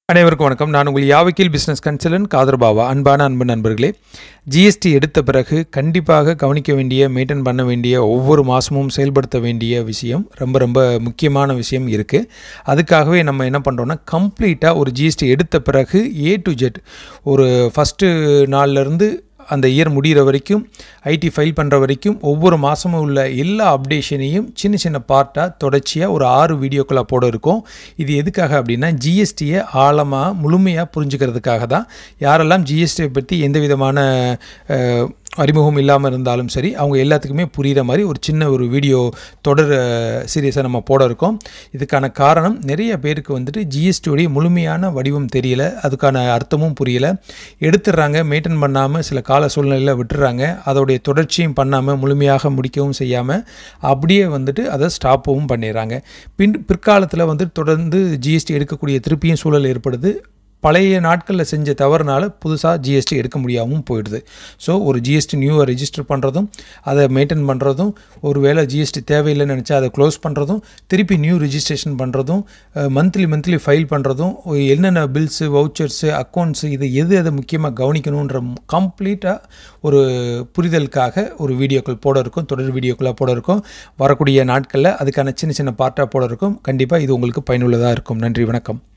அனைவருக்கும் வணக்கம் நான் உங்கள் யாவக்கீல் பிஸ்னஸ் கன்சலன் காதர் பாபா அன்பான அன்பு நண்பர்களே ஜிஎஸ்டி எடுத்த பிறகு கண்டிப்பாக கவனிக்க வேண்டிய மெயின்டைன் பண்ண வேண்டிய ஒவ்வொரு மாதமும் செயல்படுத்த வேண்டிய விஷயம் ரொம்ப ரொம்ப முக்கியமான விஷயம் இருக்குது அதுக்காகவே நம்ம என்ன பண்ணுறோன்னா கம்ப்ளீட்டாக ஒரு ஜிஎஸ்டி எடுத்த பிறகு ஏ டு ஜெட் ஒரு ஃபஸ்ட்டு நாள்லேருந்து அந்த இயர் முடிகிற வரைக்கும் ஐடி ஃபைல் பண்ணுற வரைக்கும் ஒவ்வொரு மாதமும் உள்ள எல்லா அப்டேஷனையும் சின்ன சின்ன பார்ட்டாக தொடர்ச்சியாக ஒரு ஆறு வீடியோக்களாக போட இருக்கும் இது எதுக்காக அப்படின்னா ஜிஎஸ்டியை ஆழமாக முழுமையாக புரிஞ்சுக்கிறதுக்காக தான் யாரெல்லாம் ஜிஎஸ்டியை பற்றி எந்த விதமான அஹ், அறிமுகம் இல்லாமல் இருந்தாலும் சரி அவங்க எல்லாத்துக்குமே புரிகிற மாதிரி ஒரு சின்ன ஒரு வீடியோ தொடர் சீரியஸாக நம்ம போட இருக்கோம் இதுக்கான காரணம் நிறைய பேருக்கு வந்துட்டு ஜிஎஸ்டியோடைய முழுமையான வடிவம் தெரியல அதுக்கான அர்த்தமும் புரியல எடுத்துடுறாங்க மெயின்டைன் பண்ணாமல் சில கால சூழ்நிலையில் விட்டுறாங்க அதோடைய தொடர்ச்சியும் பண்ணாமல் முழுமையாக முடிக்கவும் செய்யாமல் அப்படியே வந்துட்டு அதை ஸ்டாப்பவும் பண்ணிடுறாங்க பின் பிற்காலத்தில் வந்து தொடர்ந்து ஜிஎஸ்டி எடுக்கக்கூடிய திருப்பியும் சூழல் ஏற்படுது பழைய நாட்களில் செஞ்ச தவறுனால புதுசாக ஜிஎஸ்டி எடுக்க முடியாமல் போயிடுது ஸோ ஒரு ஜிஎஸ்டி நியூவை ரெஜிஸ்டர் பண்ணுறதும் அதை மெயின்டைன் பண்ணுறதும் ஒரு வேளை ஜிஎஸ்டி தேவையில்லைன்னு நினச்சா அதை க்ளோஸ் பண்ணுறதும் திருப்பி நியூ ரெஜிஸ்ட்ரேஷன் பண்ணுறதும் மந்த்லி மந்த்லி ஃபைல் பண்ணுறதும் என்னென்ன பில்ஸு வவுச்சர்ஸு அக்கௌண்ட்ஸு இது எது எதை முக்கியமாக கவனிக்கணுன்ற கம்ப்ளீட்டாக ஒரு புரிதலுக்காக ஒரு வீடியோக்கள் போட இருக்கும் தொடர் வீடியோக்களாக போட இருக்கும் வரக்கூடிய நாட்களில் அதுக்கான சின்ன சின்ன பார்ட்டாக போட இருக்கும் கண்டிப்பாக இது உங்களுக்கு பயனுள்ளதாக இருக்கும் நன்றி வணக்கம்